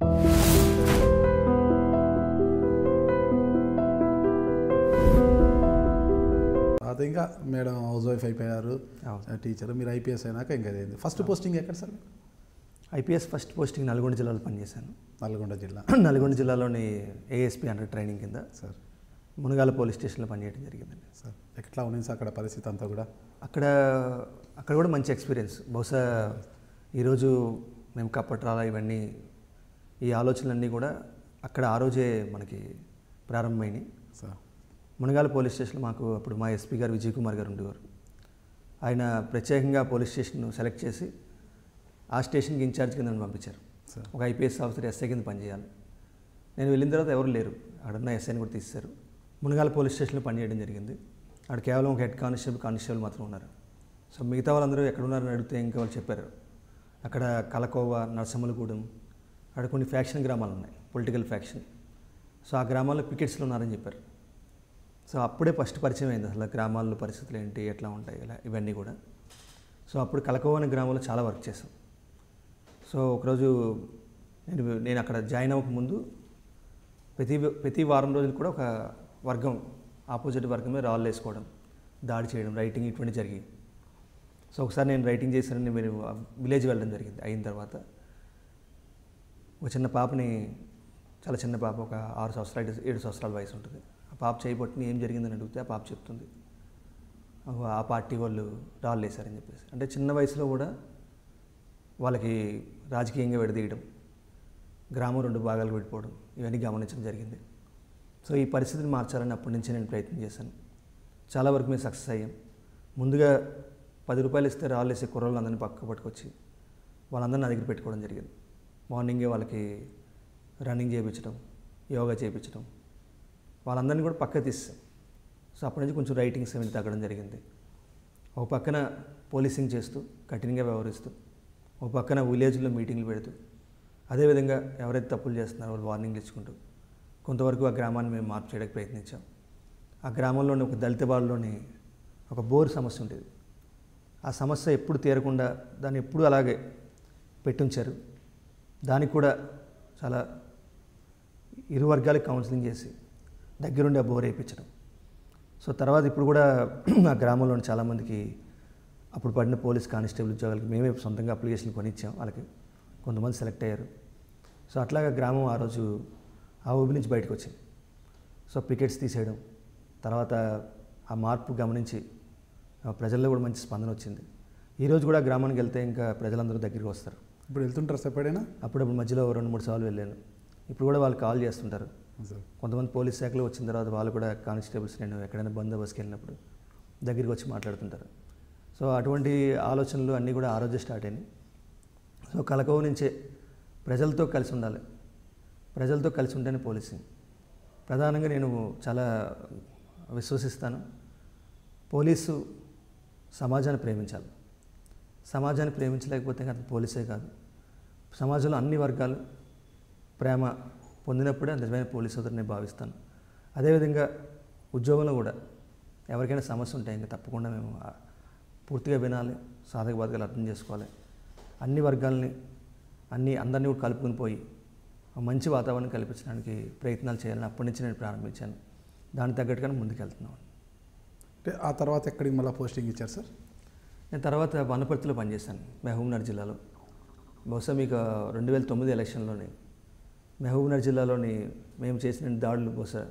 తర్వాత ఇంకా madam house wife అయిపోయారు అవును. టీచర్ మీరు ఐపీఎస్ అయినాక ఇంకా అయింది ఫస్ట్ పోస్టింగ్ ఎక్కడ sir IPS first posting Nalgonda జిల్లాలో పనిచేశాను నల్గొండ జిల్లా నల్గొండ జిల్లాలోని ఏఎస్పీ అండర్ ట్రైనింగ్ కింద సార్ మునగాల పోలీస్ స్టేషన్లో పనిచేయడం జరిగిందండి సార్ ఎట్లా ఉంది సార్ అక్కడ పరిస్థితి అంతా కూడా అక్కడ అక్కడ కూడా మంచి ఎక్స్పీరియన్స్ బహుశా ఈరోజు మేము కప్పట్రాల ఇవన్నీ ఈ ఆలోచనలన్నీ కూడా అక్కడ ఆ రోజే మనకి ప్రారంభమైనాయి సార్ మునగాల పోలీస్ స్టేషన్లో మాకు అప్పుడు మా ఎస్పీ గారు విజయ్ కుమార్ గారు ఉండేవారు ఆయన ప్రత్యేకంగా పోలీస్ స్టేషన్ సెలెక్ట్ చేసి ఆ స్టేషన్కి ఇన్ఛార్జ్ కింద నన్ను పంపించారు సార్ ఒక ఐపీఎస్ ఆఫీసర్ ఎస్ఐ కింద పనిచేయాలి నేను వెళ్ళిన తర్వాత ఎవరు లేరు అక్కడున్న ఎస్ఐని కూడా తీసేశారు మునగాల పోలీస్ స్టేషన్లో పనిచేయడం జరిగింది అక్కడ కేవలం ఒక హెడ్ కానిస్టేబుల్ కానిస్టేబుల్ మాత్రం ఉన్నారు సో మిగతా వాళ్ళందరూ ఎక్కడ ఉన్నారని అడిగితే ఇంకా వాళ్ళు చెప్పారు అక్కడ కలకోవ నరసమ్మలగూడెం అక్కడ కొన్ని ఫ్యాక్షన్ గ్రామాలు ఉన్నాయి పొలిటికల్ ఫ్యాక్షన్ సో ఆ గ్రామాల్లో పికెట్స్లో ఉన్నారని చెప్పారు సో అప్పుడే ఫస్ట్ పరిచయం అయింది అసలు గ్రామాల్లో పరిస్థితులు ఏంటి ఎట్లా ఉంటాయి ఇలా ఇవన్నీ కూడా సో అప్పుడు కలకోవ అనే గ్రామంలో చాలా వర్క్ చేశాం సో ఒకరోజు నేను నేను అక్కడ జాయిన్ అవ్వక ముందు ప్రతి ప్రతి వారం రోజులు కూడా ఒక వర్గం ఆపోజిట్ వర్గమే రాళ్ళు వేసుకోవడం దాడి చేయడం రైటింగ్ ఇటువంటి జరిగాయి సో ఒకసారి నేను రైటింగ్ చేశానని మీరు విలేజ్ వెళ్ళడం జరిగింది అయిన తర్వాత ఒక చిన్న పాపని చాలా చిన్న పాప ఒక ఆరు సంవత్సరాలు ఏడు- ఏడు సంవత్సరాల వయసు ఉంటుంది ఆ పాప చేయబట్టుని ఏం జరిగిందని అడిగితే ఆ పాప చెప్తుంది "అగో ఆ పార్టీ వాళ్ళు రాళ్ళు వేశారని చెప్పేసి అంటే చిన్న వయసులో కూడా వాళ్ళకి రాజకీయంగా విడదీయడం గ్రామం రెండు భాగాలు విడిపోవడం ఇవన్నీ గమనించడం జరిగింది సో ఈ పరిస్థితిని మార్చాలని అప్పటి నుంచి నేను ప్రయత్నం చేశాను చాలా వరకు మేము సక్సెస్ అయ్యాం ముందుగా పది రూపాయలు ఇస్తే రాళ్ళు వేసే కుర్రోళ్ళు అందరినీ పక్క పట్టుకొచ్చి వాళ్ళందరినీ నా దగ్గర పెట్టుకోవడం జరిగింది మార్నింగే వాళ్ళకి రన్నింగ్ చేయించడం యోగా చేయించడం వాళ్ళందరినీ కూడా పక్క తీస్తాం సో అప్పటి నుంచి కొంచెం రైటింగ్స్ అవన్నీ తగ్గడం జరిగింది ఒక పక్కన పోలీసింగ్ చేస్తూ కఠినంగా వ్యవహరిస్తూ ఒక పక్కన విలేజ్లో మీటింగ్లు పెడుతూ అదేవిధంగా ఎవరైతే తప్పులు చేస్తున్నారో వాళ్ళు వార్నింగ్లు ఇచ్చుకుంటూ కొంతవరకు ఆ గ్రామాన్ని మేము మార్పు చేయడానికి ప్రయత్నించాం ఆ గ్రామంలోని ఒక దళిత బాలులోని ఒక బోర్ సమస్య ఉండేది ఆ సమస్య ఎప్పుడు తీరకుండా దాన్ని ఎప్పుడు అలాగే పెట్టించారు దానికి కూడా చాలా ఇరు వర్గాలకు కౌన్సిలింగ్ చేసి దగ్గరుండి ఆ బోర్ వేయించడం సో తర్వాత ఇప్పుడు కూడా ఆ గ్రామంలోని చాలామందికి అప్పుడు పడిన పోలీస్ కానిస్టేబుల్ ఉద్యోగాలకి మేమే సొంతంగా అప్లికేషన్లు కొనిచ్చాం వాళ్ళకి కొంతమంది సెలెక్ట్ అయ్యారు సో అట్లాగా గ్రామం ఆ రోజు ఆ ఊబి నుంచి బయటకు వచ్చింది సో పికెట్స్ తీసేయడం తర్వాత ఆ మార్పు గమనించి ఆ ప్రజల్లో కూడా మంచి స్పందన వచ్చింది ఈరోజు కూడా గ్రామానికి వెళ్తే ఇంకా ప్రజలందరూ దగ్గరికి వస్తారు ఇప్పుడు వెళ్తుంటారు సార్ ఎప్పుడైనా అప్పుడప్పుడు మధ్యలో రెండు మూడు సార్లు వెళ్ళాను ఇప్పుడు కూడా వాళ్ళు కాల్ చేస్తుంటారు సార్ కొంతమంది పోలీస్ శాఖలో వచ్చిన తర్వాత వాళ్ళు కూడా కానిస్టేబుల్స్ నేను ఎక్కడైనా బందోబస్తుకి వెళ్ళినప్పుడు దగ్గరికి వచ్చి మాట్లాడుతుంటారు సో అటువంటి ఆలోచనలు అన్నీ కూడా ఆ రోజే స్టార్ట్ అయినాయి సో కలకవ నుంచే ప్రజలతో కలిసి ఉండాలి ప్రజలతో కలిసి ఉంటేనే పోలీసింగ్ ప్రధానంగా నేను చాలా విశ్వసిస్తాను పోలీసు సమాజాన్ని ప్రేమించాలి సమాజాన్ని ప్రేమించలేకపోతే అతను పోలీసే కాదు సమాజంలో అన్ని వర్గాలు ప్రేమ పొందినప్పుడే నిజమైన పోలీస్ సోదరుని నేను భావిస్తాను అదేవిధంగా ఉద్యోగంలో కూడా ఎవరికైనా సమస్య ఉంటే ఇంకా తప్పకుండా మేము ఆ పూర్తిగా వినాలి సాధక బాధకాలు అర్థం చేసుకోవాలి అన్ని వర్గాల్ని అన్ని అందరినీ కూడా కలుపుకొని పోయి ఒక మంచి వాతావరణం కల్పించడానికి ప్రయత్నాలు చేయాలని అప్పటి నుంచి నేను ప్రారంభించాను దానికి తగ్గట్టుగానే ముందుకెళ్తున్నాను అంటే ఆ తర్వాత ఎక్కడికి మళ్ళీ పోస్టింగ్ ఇచ్చారు సార్ నేను తర్వాత వనపర్తిలో పనిచేశాను మహబూబ్నగర్ జిల్లాలో బహుశా మీకు రెండు వేల తొమ్మిది ఎలక్షన్లోని మహబూబ్నగర్ జిల్లాలోని మేము చేసిన దాడులు బహుశా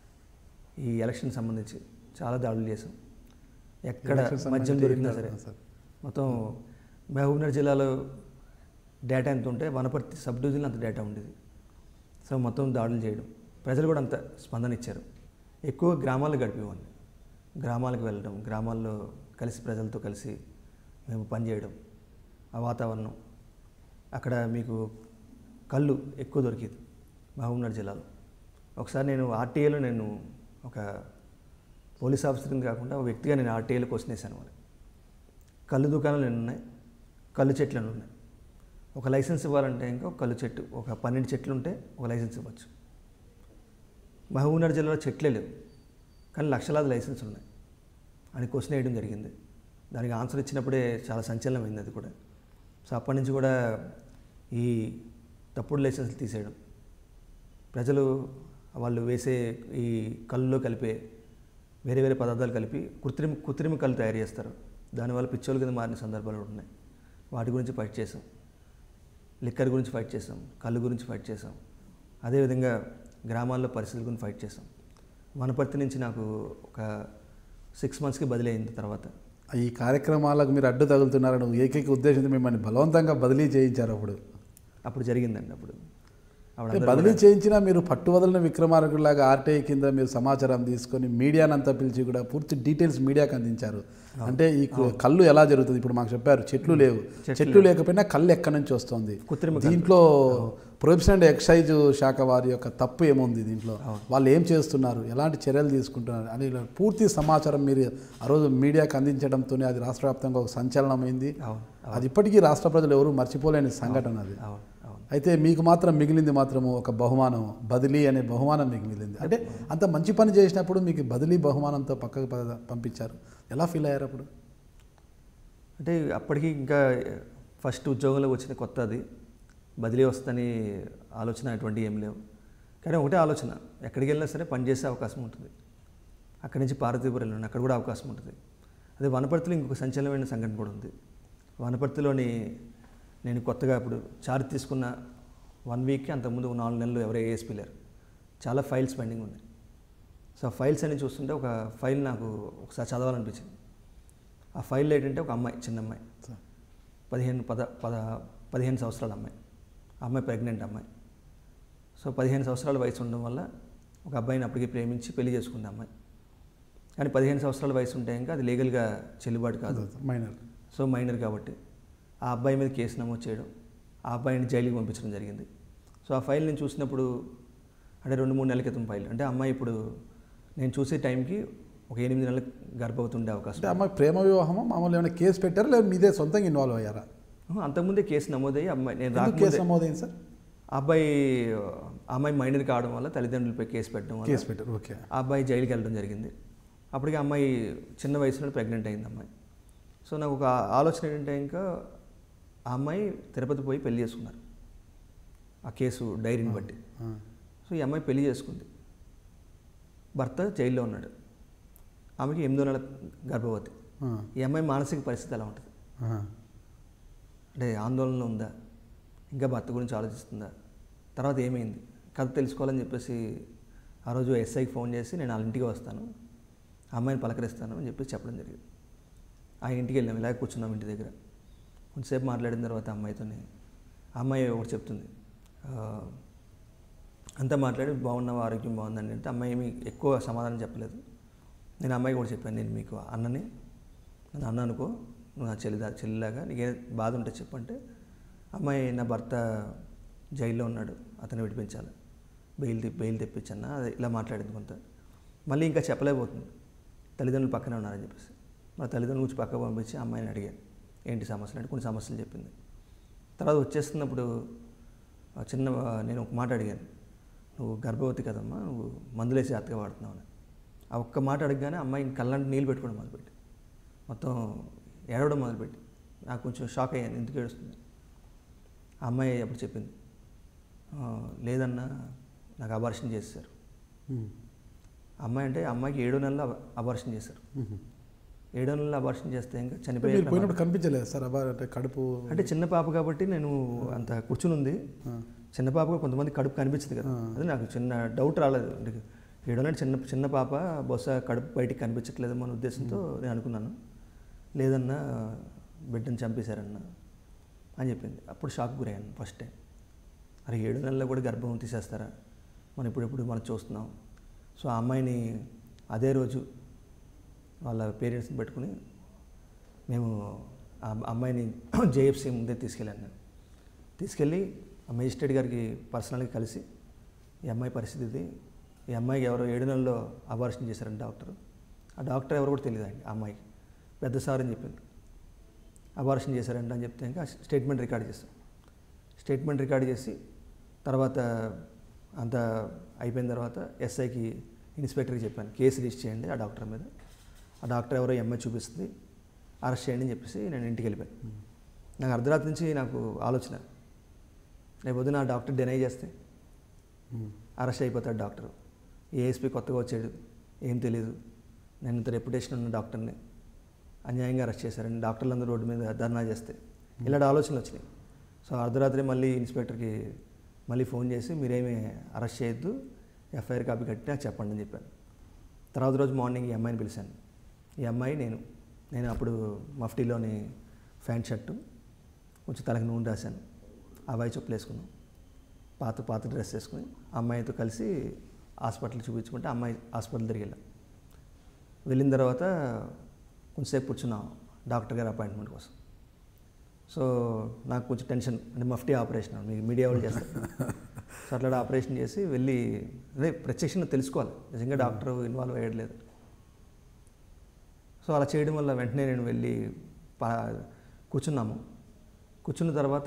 ఈ ఎలక్షన్ సంబంధించి చాలా దాడులు చేసాం ఎక్కడ Elections మద్యం సంబంధించి దొరికినా ఏంటి సరే సార్? మొత్తం మహబూబ్నగర్ జిల్లాలో డేటా ఎంత ఉంటే వనపర్తి సబ్ డివిజన్లో అంత డేటా ఉండేది సో మొత్తం దాడులు చేయడం ప్రజలు కూడా అంత స్పందన ఇచ్చారు ఎక్కువ గ్రామాల్లో గడిపేవాడిని గ్రామాలకు వెళ్ళడం గ్రామాల్లో కలిసి ప్రజలతో కలిసి మేము పనిచేయడం ఆ వాతావరణం అక్కడ మీకు కళ్ళు ఎక్కువ దొరికేది మహబూబ్నగర్ జిల్లాలో ఒకసారి నేను ఆర్టీఏలో నేను ఒక పోలీస్ ఆఫీసర్ని కాకుండా ఒక వ్యక్తిగా నేను ఆర్టీఏలో క్వశ్చన్ వేసాను మరి కళ్ళు దుకాణాలు ఎన్ని ఉన్నాయి కళ్ళు చెట్లు ఎన్ని ఉన్నాయి ఒక లైసెన్స్ ఇవ్వాలంటే ఇంకా ఒక కళ్ళు చెట్టు ఒక పన్నెండు చెట్లు ఉంటే ఒక లైసెన్స్ ఇవ్వచ్చు మహబూబ్నగర్ జిల్లాలో చెట్లే లేవు కానీ లక్షలాది లైసెన్స్ ఉన్నాయి అని క్వశ్చన్ వేయడం జరిగింది దానికి ఆన్సర్ ఇచ్చినప్పుడే చాలా సంచలనమైంది అది కూడా సో అప్పటి నుంచి కూడా ఈ తప్పుడు లైసెన్సులు తీసేయడం ప్రజలు వాళ్ళు వేసే ఈ కళ్ళులో కలిపే వేరే వేరే పదార్థాలు కలిపి కృత్రిమ కృత్రిమ కళ్ళు తయారు చేస్తారు దానివల్ల పిచ్చోళ్ళ కింద మారిన సందర్భాలు కూడా ఉన్నాయి వాటి గురించి ఫైట్ చేసాం లిక్కర్ గురించి ఫైట్ చేసాం కళ్ళు గురించి ఫైట్ చేసాం అదేవిధంగా గ్రామాల్లో పరిస్థితుల గురించి ఫైట్ చేసాం వనపర్తి నుంచి నాకు ఒక సిక్స్ మంత్స్కి బదిలీ అయింది తర్వాత ఈ కార్యక్రమాలకు మీరు అడ్డు తగులుతున్నారని ఏకైక ఉద్దేశంతో మిమ్మల్ని బలవంతంగా బదిలీ చేయించారు అప్పుడు అప్పుడు జరిగిందండి అప్పుడు అప్పుడు అంటే అందరూ బదిలీ చేయించినా మీరు పట్టు వదలని విక్రమార్కుడిలాగా ఆర్టీఐ కింద మీరు సమాచారం తీసుకొని మీడియాని అంతా పిలిచి కూడా పూర్తి డీటెయిల్స్ మీడియాకి అందించారు అంటే ఈ కు- కళ్ళు ఎలా జరుగుతుంది ఇప్పుడు మాకు చెప్పారు చెట్లు లేవు చెట్లు లేకపోయినా కళ్ళు ఎక్కడి నుంచి వస్తుంది కృత్రిమ దీంట్లో ప్రొహిబిషన్ అండ్ ఎక్సైజ్ శాఖ వారి యొక్క తప్పు ఏముంది దీంట్లో వాళ్ళు ఏం చేస్తున్నారు ఎలాంటి చర్యలు తీసుకుంటున్నారు అని ఇలా పూర్తి సమాచారం మీరు ఆ రోజు మీడియాకి అందించడంతోనే అది రాష్ట్ర వ్యాప్తంగా ఒక సంచలనమైంది అవును అది ఇప్పటికీ రాష్ట్ర ప్రజలు ఎవరు మర్చిపోలేని సంఘటన అది అవును అవును అయితే మీకు మాత్రం మిగిలింది మాత్రము ఒక బహుమానం బదిలీ అనే బహుమానం మీకు మిగిలింది అంటే అంత మంచి పని చేసినప్పుడు మీకు బదిలీ బహుమానంతో పక్కకు ప- పంపించారు ఎలా ఫీల్ అయ్యారు అప్పుడు అంటే అప్పటికి ఇంకా ఫస్ట్ ఉద్యోగంలో వచ్చిన కొత్త అది బదిలీ వస్తుందని ఆలోచన అటువంటి ఏం లేవు కానీ ఒకటే ఆలోచన ఎక్కడికి వెళ్ళినా సరే పనిచేసే అవకాశం ఉంటుంది అక్కడి నుంచి పార్వతీపురం వెళ్ళిన అక్కడ కూడా అవకాశం ఉంటుంది అదే వనపర్తిలో ఇంకొక సంచలనమైన సంఘటన కూడా ఉంది వనపర్తిలోని నేను కొత్తగా ఇప్పుడు చార్జ్ తీసుకున్న వన్ వీక్కి అంతకుముందు ఒక నాలుగు నెలలు ఎవరో ఏఎస్పీ లేరు చాలా ఫైల్స్ పెండింగ్ ఉన్నాయి సో ఆ ఫైల్స్ అన్ని చూస్తుంటే ఒక ఫైల్ నాకు ఒకసారి చదవాలనిపించింది ఆ ఫైల్ ఏంటంటే ఒక అమ్మాయి చిన్న అమ్మాయి పదిహేను పద పద పదిహేను సంవత్సరాల అమ్మాయి ఆ అమ్మాయి ప్రెగ్నెంట్ అమ్మాయి సో పదిహేను సంవత్సరాల వయసు ఉండడం వల్ల ఒక అబ్బాయిని అప్పటికి ప్రేమించి పెళ్లి చేసుకుంది అమ్మాయి కానీ పదిహేను సంవత్సరాల వయసు ఉంటే ఇంకా అది లీగల్గా చెల్లుబాటు కాదు మైనర్ సో మైనర్ కాబట్టి ఆ అబ్బాయి మీద కేసు నమోదు చేయడం ఆ అబ్బాయిని జైలుకి పంపించడం జరిగింది సో ఆ ఫైల్ నేను చూసినప్పుడు అంటే రెండు మూడు నెలల క్రితం ఫైల్ అంటే అమ్మాయి ఇప్పుడు నేను చూసే టైంకి ఒక ఎనిమిది నెలలకు గర్భవతి ఉండే అవకాశం అంటే అమ్మాయి ప్రేమ వివాహమా మామూలు ఏమైనా కేసు పెట్టారా లేదా మీదే సొంతంగా ఇన్వాల్వ్ అయ్యారా ఉహు, అంతకుముందే కేసు నమోదయ్యి అమ్మాయి నేను ఎందుకు కేసు రాకముందే నమోదైంది సార్ ఆ అబ్బాయి ఆ అమ్మాయి మైనర్ కావడం వల్ల తల్లిదండ్రులపై కేసు పెట్టడం వల్ల కేసు పెట్టారు ఓకే ఆ అబ్బాయి జైలుకి వెళ్ళడం జరిగింది అప్పటికి ఆ అమ్మాయి చిన్న వయసులో ప్రెగ్నెంట్ అయింది అమ్మాయి సో నాకు ఒక ఆలోచన ఏంటంటే ఇంకా ఆ అమ్మాయి తిరుపతి పోయి పెళ్లి చేసుకున్నారు ఆ కేసు డైరీని బట్టి ఆ. సో ఈ అమ్మాయి పెళ్లి చేసుకుంది భర్త జైల్లో ఉన్నాడు ఆమెకి ఎనిమిదో నెల గర్భవతి ఆ. ఈ అమ్మాయి మానసిక పరిస్థితి ఎలా ఉంటుంది ఆ. అంటే ఆందోళనలో ఉందా ఇంకా భర్త గురించి ఆలోచిస్తుందా తర్వాత ఏమైంది కథ తెలుసుకోవాలని చెప్పేసి ఆ రోజు ఎస్ఐకి ఫోన్ చేసి నేను వాళ్ళ ఇంటికి వస్తాను ఆ అమ్మాయిని పలకరిస్తాను అని చెప్పేసి చెప్పడం జరిగింది ఆ ఇంటికి వెళ్ళాం ఇలాగ కూర్చున్నాం ఇంటి దగ్గర కొంతసేపు మాట్లాడిన తర్వాత ఆ అమ్మాయితోని ఆ అమ్మాయి ఒకటి చెప్తుంది ఆ, అంతా మాట్లాడి బాగున్నావు ఆరోగ్యం బాగుందని అంటే అమ్మాయి ఏమి ఎక్కువ సమాధానం చెప్పలేదు నేను అమ్మాయికి కూడా చెప్పాను నేను మీకు అన్నని నన్ను అన్న అనుకో నువ్వు నా చెల్లిదా చెల్లిలాగా నీకే బాధ ఉంటే చెప్పంటే అమ్మాయి నా భర్త జైల్లో ఉన్నాడు అతను విడిపించాలి బెయిల్ తె- బెయిల్ తెప్పించన్న అది ఇలా మాట్లాడింది కొంత మళ్ళీ ఇంకా చెప్పలేకపోతుంది తల్లిదండ్రులు పక్కనే ఉన్నారని చెప్పేసి మా తల్లిదండ్రుల గురించి పక్కకు పంపించి అమ్మాయిని అడిగాను ఏంటి సమస్యలు అంటే కొన్ని సమస్యలు చెప్పింది తర్వాత వచ్చేస్తున్నప్పుడు ఆ చిన్న నేను ఒక మాట అడిగాను నువ్వు గర్భవతి కదమ్మా నువ్వు మందులేసి అత్తగా వాడుతున్నావు అని ఆ ఒక్క మాట అడగగానే అమ్మాయి కళ్ళంటి నీళ్ళు పెట్టుకోవడం మొదలుపెట్టి మొత్తం ఏడవడం మొదలుపెట్టి నాకు కొంచెం షాక్ అయ్యాను ఎందుకు ఏడుస్తుంది ఆ అమ్మాయి అప్పుడు చెప్పింది "ఆ, లేదన్నా నాకు అబార్షన్ చేశారు ఉమ్. అమ్మాయి అంటే అమ్మాయికి ఏడో నెలలు అబ- అబార్షన్ చేశారు ఉమ్. ఏడో నెలలు అబార్షన్ చేస్తే ఇంకా అంటే చనిపోయే మీరు పోయినప్పుడు కనిపించలేదు సార్ అబ్బా అంటే కడుపు అంటే చిన్న పాప కాబట్టి నేను అంత కూర్చుని ఉంది ఆ. చిన్న పాపగా కొంతమంది కడుపు కనిపించదు కదా అది నాకు చిన్న డౌట్ రాలేదు అంటే ఏడో నెల చిన్న చిన్న పాప బహుశా కడుపు బయటికి కనిపించట్లేదేమో అనే ఉద్దేశంతో నేను అనుకున్నాను లేదన్నా బిడ్డను చంపేశారన్న అని చెప్పింది అప్పుడు షాక్ గురయ్యాను ఫస్ట్ టైం అరే ఏడు నెలల్లో కూడా గర్భం తీసేస్తారా మనం ఇప్పుడెప్పుడు మనం చూస్తున్నాం సో ఆ అమ్మాయిని అదే రోజు వాళ్ళ పేరెంట్స్ని పెట్టుకుని మేము ఆ అమ్మాయిని జేఎఫ్సీ ముందే తీసుకెళ్ళాను నేను తీసుకెళ్ళి ఆ మేజిస్ట్రేట్ గారికి పర్సనల్గా కలిసి ఈ అమ్మాయి పరిస్థితి ఇది ఈ అమ్మాయికి ఎవరో ఏడు నెలల్లో అబార్షన్ చేశారంట డాక్టర్ ఆ డాక్టర్ ఎవరు కూడా తెలియదు ఆ అమ్మాయికి పెద్ద సార్ అని చెప్పింది అబార్షన్ చేశారంట అని చెప్తే ఇంకా స్టేట్మెంట్ రికార్డ్ చేస్తాం స్టేట్మెంట్ రికార్డ్ చేసి తర్వాత అంత అయిపోయిన తర్వాత ఎస్ఐకి ఇన్స్పెక్టర్కి చెప్పాను కేసు రిజిస్టర్ చేయండి ఆ డాక్టర్ మీద ఆ డాక్టర్ ఎవరో ఎంఐ చూపిస్తుంది అరెస్ట్ చేయండి అని చెప్పేసి నేను ఇంటికి వెళ్ళిపోయాను నాకు అర్ధరాత్రి నుంచి నాకు ఆలోచన రేపు పొద్దున ఆ డాక్టర్ డినై చేస్తే ఉమ్. అరెస్ట్ అయిపోతాడు డాక్టర్ ఏఎస్పీ కొత్తగా వచ్చాడు ఏం తెలియదు నేను ఇంత రెప్యుటేషన్ ఉన్న డాక్టర్ని అన్యాయంగా అరెస్ట్ చేశారని డాక్టర్లు అందరూ రోడ్డు మీద ధర్నా చేస్తే ఇలాంటి ఆలోచనలు వచ్చినాయి సో అర్ధరాత్రి మళ్ళీ ఇన్స్పెక్టర్కి మళ్ళీ ఫోన్ చేసి మీరేమీ అరెస్ట్ చేయొద్దు ఎఫ్ఐఆర్ కాపీ కట్టి నాకు చెప్పండి అని చెప్పాను తర్వాత రోజు మార్నింగ్ ఈ అమ్మాయిని పిలిచాను ఈ అమ్మాయి నేను నేను అప్పుడు మఫ్టీలోని ప్యాంట్ షర్టు కొంచెం తలకి నూనె రాశాను అబ్బాయి చెప్పులు వేసుకున్నాం పాత పాత డ్రెస్ వేసుకుని అమ్మాయితో కలిసి హాస్పిటల్ చూపించుకుంటే అమ్మాయి హాస్పిటల్ తిరిగి వెళ్ళాం వెళ్ళిన తర్వాత కొంచెంసేపు కూర్చున్నాం డాక్టర్ గారి అపాయింట్మెంట్ కోసం సో నాకు కొంచెం టెన్షన్ అంటే మఫ్టీ ఆపరేషన్ మీకు మీడియా వాళ్ళు చేస్తారు సో అట్లా ఆపరేషన్ చేసి వెళ్ళి అదే ప్రత్యక్షంగా తెలుసుకోవాలి నిజంగా డాక్టర్ ఇన్వాల్వ్ అయ్యట్లేదు సో అలా చేయడం వల్ల వెంటనే నేను వెళ్ళి పా కూర్చున్నాము కూర్చున్న తర్వాత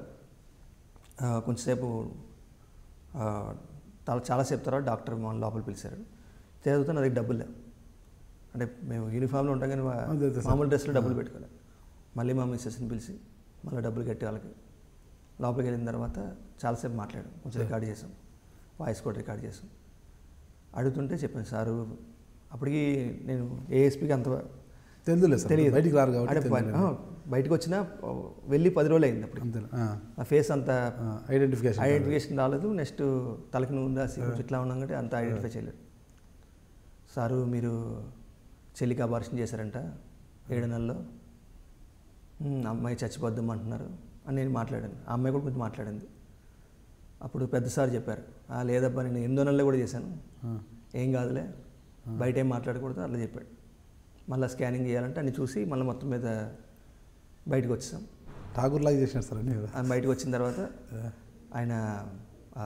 ఆ, కొంచెంసేపు ఆ, చాలా చాలాసేపు తర్వాత డాక్టర్ మన లోపల పిలిచారు చదివితే నా దగ్గర డబ్బులు లేవు అంటే మేము యూనిఫామ్లో ఉంటాం కానీ మా- అదే, అదే సార్. మామూలు డ్రెస్లో డబ్బులు పెట్టుకోవాలి మళ్ళీ మా మిస్సెస్ని పిలిచి మళ్ళీ డబ్బులు కట్టి వాళ్ళకి లోపలికి వెళ్ళిన తర్వాత చాలాసేపు మాట్లాడాం కొంచెం రికార్డ్ చేసాం వాయిస్ కూడా రికార్డ్ చేసాం అడుగుతుంటే చెప్పాను సారు అప్పటికి నేను ఏఎస్పీకి అంత తెలుదులే సార్ తెలియదు బయటికి రారు కాబట్టి అంటే బయ- ఆ, బయటకు వచ్చినా వెళ్ళి పది రోజులు అయింది అప్పుడు అంతే నా ఫేస్ అంత ఐడెంటిఫికేషన్ ఐడెంటిఫికేషన్ రాలేదు నెక్స్ట్ తలకి నూనె రాసి కొంచెం ఇట్లా ఉన్నాం కంటే అంత ఐడెంటిఫై చేయలేదు సారు మీరు చెల్లికి అబార్షన్ చేశారంట ఏడు నెలల్లో "ఉమ్, అమ్మాయి చచ్చిపోద్దాం అంటున్నారు అని నేను మాట్లాడాను ఆ అమ్మాయి కూడా కొంచెం మాట్లాడింది అప్పుడు పెద్ద సార్ చెప్పారు "ఆ, లేదబ్బా నేను ఎనిమిదో నెలలో కూడా చేశాను ఏం కాదులే బయట ఏం మాట్లాడకూడదు అట్లా చెప్పాడు మళ్ళీ స్కానింగ్ చేయాలంటే అన్ని చూసి మళ్ళీ మొత్తం మీద బయటకు వచ్చేసాం ఠాగూర్ లాగా చేసినారు సార్ అన్నీ కదా ఆయన బయటకు వచ్చిన తర్వాత ఆయన ఆ,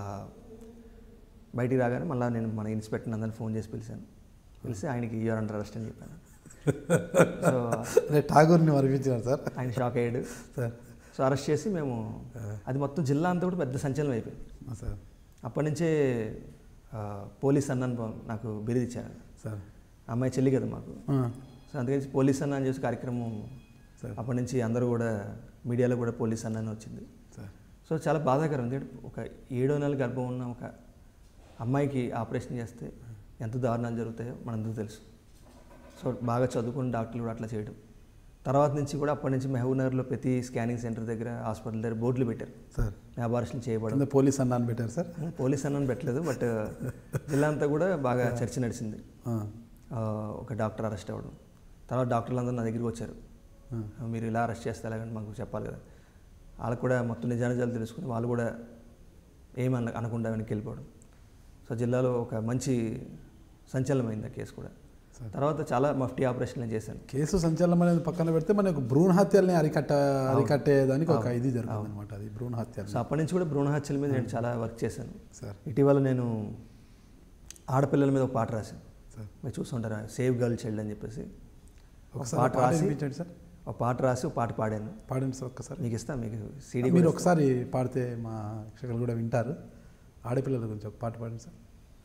బయటికి రాగానే మళ్ళీ నేను మన ఇన్స్పెక్టర్ అందరిని ఫోన్ చేసి పిలిచాను పిలిచి ఆయనకి యూఆర్ అండర్ అరెస్ట్ అని చెప్పాను సో అదే ఠాగూర్ని మరిపించినారు సార్ ఆయన షాక్ అయ్యాడు సార్ సో అరెస్ట్ చేసి మేము అది మొత్తం జిల్లా అంతా కూడా పెద్ద సంచలనం అయిపోయింది ఆ, సార్ అప్పటి నుంచే ఆ, పోలీస్ అన్నను నాకు బిరుదు ఇచ్చారు సార్ అమ్మాయి చెల్లి కదా మాకు ఆ, సో అందుకని పోలీస్ అన్న అని చేసి కార్యక్రమం సరే. అప్పటి నుంచి అందరూ కూడా మీడియాలో కూడా పోలీస్ అన్న అని వచ్చింది సార్ సో చాలా బాధాకరం ఎందుకంటే ఒక ఏడో నెల గర్భం ఉన్న ఒక అమ్మాయికి ఆపరేషన్ చేస్తే ఎంత దారుణాలు జరుగుతాయో మనందరూ తెలుసు సో బాగా చదువుకున్న డాక్టర్లు కూడా అట్లా చేయడం తర్వాత నుంచి కూడా అప్పటి నుంచి మహబూబ్నగర్లో ప్రతి స్కానింగ్ సెంటర్ దగ్గర హాస్పిటల్ దగ్గర బోర్డులు పెట్టారు సార్ అబార్షన్ చేయబడడం కింద పోలీస్ అన్నాను పెట్టారు సార్ పోలీస్ అన్నని పెట్టలేదు బట్ జిల్లా అంతా కూడా బాగా చర్చ నడిచింది ఆ, ఆ, ఒక డాక్టర్ అరెస్ట్ అవ్వడం తర్వాత డాక్టర్లు అందరూ నా దగ్గరికి వచ్చారు ఆ, మీరు ఇలా అరెస్ట్ చేస్తే ఎలాగని మాకు చెప్పాలి కదా వాళ్ళకు కూడా మొత్తం నిజానిజాలు తెలుసుకుని వాళ్ళు కూడా ఏమన్న అనకుండా వెనక్కి వెళ్ళిపోవడం సో జిల్లాలో ఒక మంచి సంచలనమైంది ఆ కేసు కూడా సరే. తర్వాత చాలా మఫ్టీ ఆపరేషన్లు నేను చేశాను కేసు సంచలనం అనేది పక్కన పెడితే మనకు భ్రూణ హత్యల్ని అరికట్ట అరికట్టేదానికి ఒక ఇది జరుగుతుంది అనమాట అది భ్రూణ హత్యలు సో అప్పటి నుంచి కూడా భ్రూణ హత్యల మీద నేను చాలా వర్క్ చేశాను సార్ ఇటీవల నేను ఆడపిల్లల మీద ఒక పాట రాశాను సార్ మీరు చూస్తుంటారా సేవ్ గర్ల్ చైల్డ్ అని చెప్పేసి ఒక ఒకసారి పాట పాట రాసి వినిపించండి సార్ ఒక పాట రాసి ఒక పాట పాడాను పాడండి సార్ ఒక్కసారి మీకు ఇస్తా మీకు సీడీ మీరు ఒకసారి పాడితే మా ప్రేక్షకులు కూడా వింటారు ఆడపిల్లల గురించి ఒక పాట పాడండి సార్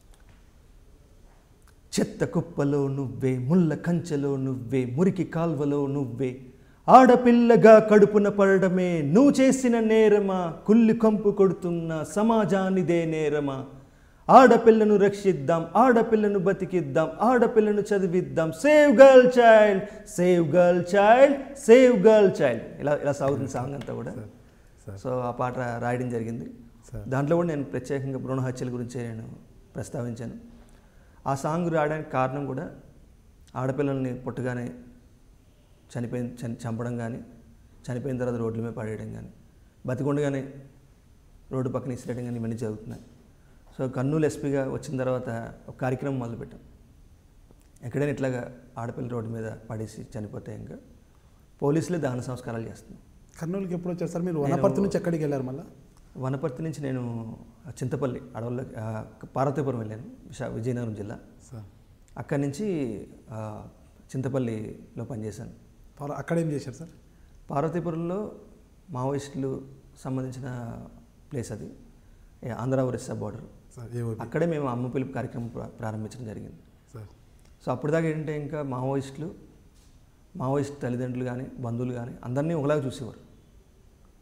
చెత్త కుప్పలో నువ్వే ముళ్ళ కంచెలో నువ్వే మురికి కాల్వలో నువ్వే ఆడపిల్లగా కడుపున పడడమే నువ్వు చేసిన నేరమా కుల్లి కంపు కొడుతున్న సమాజానిదే నేరమా ఆడపిల్లను రక్షిద్దాం ఆడపిల్లను బతికిద్దాం ఆడపిల్లను చదివిద్దాం save girl child save girl child save girl child ఇలా ఇలా సాగుతుంది సాంగ్ అంతా కూడా సార్ సార్ సో ఆ పాట రాయడం జరిగింది సార్ దాంట్లో కూడా నేను ప్రత్యేకంగా భ్రూణ హత్యల గురించి నేను ప్రస్తావించాను ఆ సాంగ్ రాయడానికి కారణం కూడా ఆడపిల్లల్ని పుట్టగానే చనిపోయిన చని చంపడం కానీ చనిపోయిన తర్వాత రోడ్ల మీద పడేయడం కానీ బతికుండగానే రోడ్డు పక్కన ఇసిరేయడం కానీ ఇవన్నీ జరుగుతున్నాయి సో కర్నూలు ఎస్పీగా వచ్చిన తర్వాత ఒక కార్యక్రమం మొదలుపెట్టాం ఎక్కడైనా ఇట్లాగా ఆడపిల్ల రోడ్డు మీద పడేసి చనిపోతే ఇంకా పోలీసులే దహన సంస్కారాలు చేస్తున్నాం కర్నూలుకి ఎప్పుడు వచ్చారు సార్ మీరు వనపర్తి నుంచి ఎక్కడికి వెళ్ళారు మళ్ళీ వనపర్తి నుంచి నేను చింతపల్లి అడవుల్లో ఆ, పార్వతీపురం వెళ్ళాను విశా విజయనగరం జిల్లా సార్ అక్కడి నుంచి ఆ, చింతపల్లిలో పనిచేశాను పర్వ- అక్కడ ఏం చేశారు సార్ పార్వతీపురంలో మావోయిస్టులు సంబంధించిన ప్లేస్ అది ఏ, ఆంధ్ర ఒరిస్సా బార్డర్ సార్ ఏ ఊరు? అక్కడే మేము అమ్మ పిలుపు కార్యక్రమం ప్రా- ప్రారంభించడం జరిగింది సార్ సో అప్పటిదాకా ఏంటంటే ఇంకా మావోయిస్టులు మావోయిస్ట్ తల్లిదండ్రులు కానీ బంధువులు కానీ అందరినీ ఒకలాగా చూసేవారు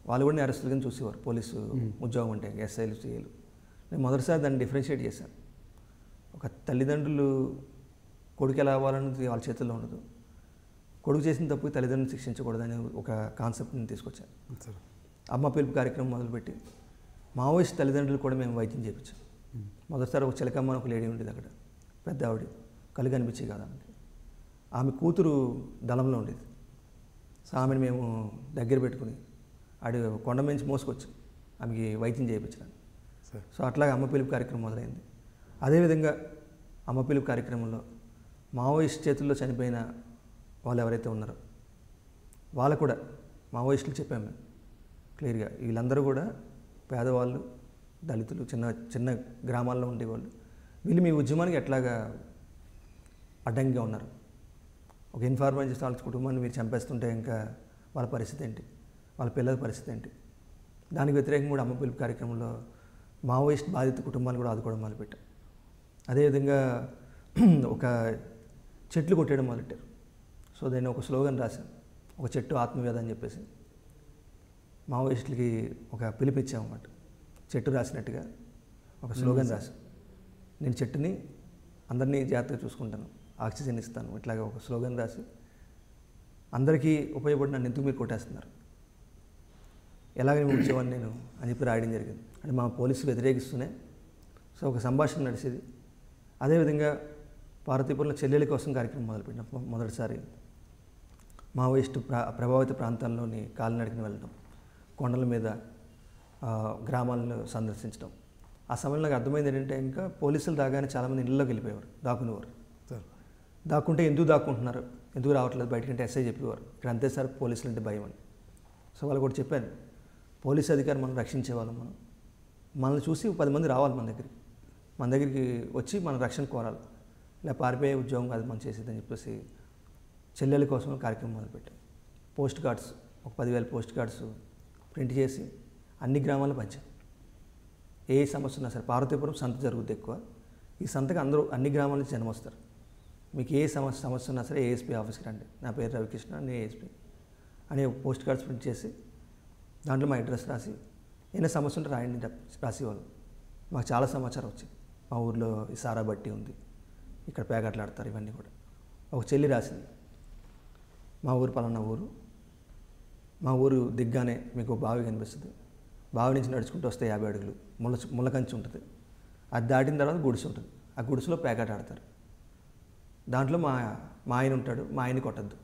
వాళ్ళు కూడా అరెస్టులు కింద చూసేవారు పోలీసు ఉద్యోగం అంటే ఎస్ఐలు సిఐలు నేను మొదటిసారి దాన్ని డిఫరెన్షియేట్ చేశాను ఒక తల్లిదండ్రులు కొడుకు ఎలా అవ్వాలన్నది వాళ్ళ చేతుల్లో ఉండదు కొడుకు చేసిన తప్పు తల్లిదండ్రులు శిక్షించకూడదని ఒక కాన్సెప్ట్ని తీసుకొచ్చాను సార్ అమ్మ పిలుపు కార్యక్రమం మొదలుపెట్టి మావోయిస్ట్ తల్లిదండ్రులు కూడా మేము వైద్యం చేయించాం మొదటిసారి ఒక చిలకమ్మ అని ఒక లేడీ ఉండేది అక్కడ పెద్ద ఆవిడ కళ్ళు కనిపించే కదా ఆమెకి ఆమె కూతురు దళంలో ఉండేది సో ఆమెను మేము దగ్గర పెట్టుకుని ఆడి కొండ మించి మోసుకొచ్చాం ఆమెకి వైద్యం చేయించడానికి సార్ సో అట్లాగే అమ్మ పిలుపు కార్యక్రమం మొదలైంది అదేవిధంగా అమ్మ పిలుపు కార్యక్రమంలో మావోయిస్ట్ చేతుల్లో చనిపోయిన వాళ్ళు ఎవరైతే ఉన్నారో వాళ్ళు కూడా మావోయిస్టులు చెప్పాము మేము క్లియర్గా వీళ్ళందరూ కూడా పేదవాళ్ళు దళితులు చిన్న చిన్న గ్రామాల్లో ఉండేవాళ్ళు వీళ్ళు మీ ఉద్యమానికి ఎట్లాగా అడ్డంగా ఉన్నారు ఒక ఇన్ఫార్మేషన్ చేస్తే వాళ్ళ కుటుంబాన్ని మీరు చంపేస్తుంటే ఇంకా వాళ్ళ పరిస్థితి ఏంటి వాళ్ళ పిల్లల పరిస్థితి ఏంటి దానికి వ్యతిరేకంగా కూడా అమ్మ పిలుపు కార్యక్రమంలో మావోయిస్ట్ బాధిత కుటుంబాలు కూడా ఆదుకోవడం మొదలుపెట్టాం అదేవిధంగా ఒక చెట్లు కొట్టేయడం మొదలెట్టారు సో దాన్ని ఒక స్లోగన్ రాశాను ఒక చెట్టు ఆత్మవేద అని చెప్పేసి మావోయిస్టులకి ఒక పిలిపిచ్చామన్నమాట చెట్టు రాసినట్టుగా ఒక స్లోగన్ రాశాను నేను చెట్టుని అందరినీ జాగ్రత్తగా చూసుకుంటాను ఆక్సిజన్ ఇస్తాను ఇట్లాగా ఒక స్లోగన్ రాసి అందరికీ ఉపయోగపడి నన్ను ఎందుకు మీరు కొట్టేస్తున్నారు ఎలాగ నేను ఉంచేవాడిని నేను అని చెప్పి రాయడం జరిగింది అంటే మా పోలీసులు వ్యతిరేకిస్తూనే సో ఒక సంభాషణ నడిచేది అదేవిధంగా పార్వతీపురంలో చెల్లెల కోసం కార్యక్రమం మొదలుపెట్టిన మొదటిసారి మావోయిస్టు ప్రా ప్రభావిత ప్రాంతాల్లోని కాలినడకని వెళ్ళడం కొండల మీద ఆ, గ్రామాలను సందర్శించడం ఆ సమయంలో నాకు అర్థమైంది ఏంటంటే ఇంకా పోలీసులు రాగానే చాలామంది ఇళ్ళలోకి వెళ్ళిపోయేవారు దాక్కునేవారు సార్ దాక్కుంటే ఎందుకు దాక్కుంటున్నారు ఎందుకు రావట్లేదు బయటకంటే ఎస్ఐ చెప్పేవారు ఇక్కడ అంతే సార్ పోలీసులు అంటే భయం అని సో వాళ్ళు కూడా చెప్పాను పోలీస్ అధికారి మనం రక్షించే వాళ్ళం మనం మనల్ని చూసి పది మంది రావాలి మన దగ్గరికి మన దగ్గరికి వచ్చి మన రక్షణ కోరాలి ఇలా పారిపోయే ఉద్యోగం కాదు మనం చేసేదని చెప్పేసి చెల్లెల కోసం కార్యక్రమం మొదలుపెట్టాం పోస్ట్ కార్డ్స్ ఒక పదివేల పోస్ట్ కార్డ్స్ ప్రింట్ చేసి అన్ని గ్రామాల్లో పంచాం ఏ సమస్య ఉన్నా సరే పార్వతీపురం సంత జరుగుద్ది ఎక్కువ ఈ సంతకు అందరూ అన్ని గ్రామాల నుంచి జనం వస్తారు మీకు ఏ సమస్య సమస్య ఉన్నా సరే ఏఎస్పీ ఆఫీస్కి రండి నా పేరు రవికృష్ణ నేను ఏఎస్పీ అని ఒక పోస్ట్ కార్డ్స్ ప్రింట్ చేసి దాంట్లో మా అడ్రస్ రాసి ఏదైనా సమస్య ఉంటే రాయండి అని చెప్పి రాసేవాళ్ళు మాకు చాలా సమాచారం వచ్చింది మా ఊర్లో ఈ సారా బట్టి ఉంది ఇక్కడ పేకాట్లాడతారు ఇవన్నీ కూడా ఒక చెల్లి రాసింది మా ఊరు పలానా ఊరు మా ఊరు దిగ్గానే మీకు ఒక బావి కనిపిస్తుంది బావి నుంచి నడుచుకుంటూ వస్తే యాభై అడుగులు ముళ్ళ ముళ్ళకంచి ఉంటుంది అది దాటిన తర్వాత గుడిసె ఉంటుంది ఆ గుడిసెలో పేకాట ఆడతారు దాంట్లో మా మా ఆయన ఉంటాడు మా ఆయన్ని కొట్టద్దు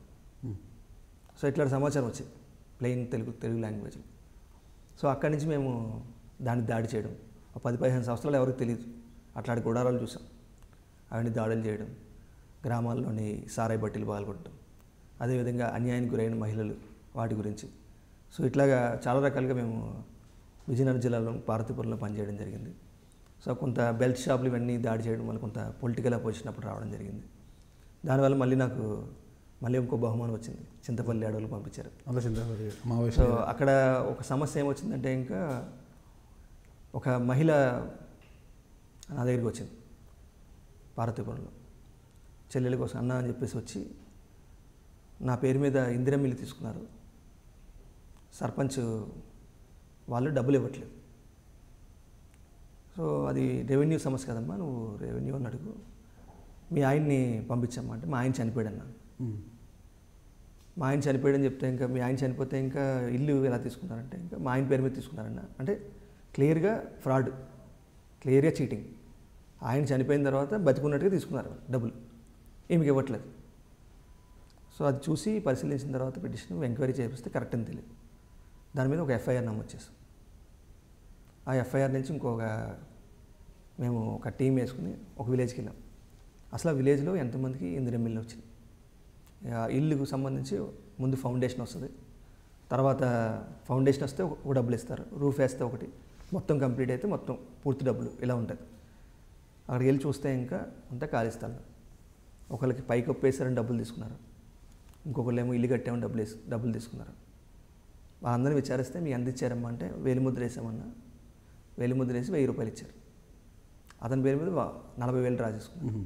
సో ఇట్లాంటి సమాచారం వచ్చింది ప్లెయిన్ తెలుగు తెలుగు లాంగ్వేజ్లో సో అక్కడి నుంచి మేము దాన్ని దాడి చేయడం ఒక పది పదిహేను సంవత్సరాలు ఎవరికి తెలియదు అట్లాంటి గుడారాలు చూసాం అవన్నీ దాడులు చేయడం గ్రామాల్లోని సారాయి బట్టీలు పాల్గొనడం అదేవిధంగా అన్యాయానికి గురైన మహిళలు వాటి గురించి సో ఇట్లాగా చాలా రకాలుగా మేము విజయనగరం జిల్లాలో పార్వతీపురంలో పనిచేయడం జరిగింది సో కొంత బెల్ట్ షాపులు ఇవన్నీ దాడి చేయడం వల్ల కొంత పొలిటికల్ అపోజిషన్ అప్పుడు రావడం జరిగింది దానివల్ల మళ్ళీ నాకు మళ్ళీ ఇంకో బహుమానం వచ్చింది చింతపల్లి అడవులు పంపించారు అలా చింతపల్లి సో మావోయిస్ట్ అక్కడ ఒక సమస్య ఏమొచ్చిందంటే ఇంకా ఒక మహిళ నా దగ్గరికి వచ్చింది పార్వతీపురంలో చెల్లెల కోసం అన్న అని చెప్పేసి వచ్చి నా పేరు మీద ఇందిరా మిల్లు తీసుకున్నారు సర్పంచ్ వాళ్ళు డబ్బులు ఇవ్వట్లేదు సో అది రెవెన్యూ సమస్య కదమ్మా నువ్వు రెవెన్యూ అని అడుగు మీ ఆయన్ని పంపించమ్మా అంటే మా ఆయన చనిపోయాడు అన్నా ఉమ్. మా ఆయన చనిపోయాడని చెప్తే ఇంకా మీ ఆయన చనిపోతే ఇంకా ఇల్లు ఎలా తీసుకున్నారంటే ఇంకా మా ఆయన పేరు మీద తీసుకున్నారన్న అంటే క్లియర్గా ఫ్రాడ్ క్లియర్గా చీటింగ్ ఆయన చనిపోయిన తర్వాత బతికున్నట్టుగా తీసుకున్నారు వాళ్ళు డబ్బులు ఈమెకి ఇవ్వట్లేదు సో అది చూసి పరిశీలించిన తర్వాత పిటిషన్ ఎంక్వైరీ చేపిస్తే కరెక్ట్ అని తెలియదు దాని మీద ఒక ఎఫ్ఐఆర్ నమోదు చేసాం ఆ ఎఫ్ఐఆర్ నుంచి ఇంకొక మేము ఒక టీం వేసుకుని ఒక విలేజ్కి వెళ్ళాం అసలు ఆ విలేజ్లో ఎంతమందికి ఇందిరా మిల్లు వచ్చింది ఆ ఇల్లుకు సంబంధించి ముందు ఫౌండేషన్ వస్తుంది తర్వాత ఫౌండేషన్ వస్తే ఒక ఒక డబ్బులు ఇస్తారు రూఫ్ వేస్తే ఒకటి మొత్తం కంప్లీట్ అయితే మొత్తం పూర్తి డబ్బులు ఇలా ఉంటుంది అక్కడికి వెళ్ళి చూస్తే ఇంకా అంతా ఖాళీ స్థలం ఒకరికి పైకి ఒప్పేసారని డబ్బులు తీసుకున్నారు ఇంకొకళ్ళు ఏమో ఇల్లు కట్టామని డబ్బులు వేసి డబ్బులు తీసుకున్నారు వాళ్ళందరినీ విచారిస్తే మీ ఎంత ఇచ్చారమ్మా అంటే వేలిముద్ర వేసామన్నా వేలిముద్ర వేసి వెయ్యి రూపాయలు ఇచ్చారు అతని పేరు మీద వా- నలభై వేలు డ్రా చేసుకున్నారు ఉమ్.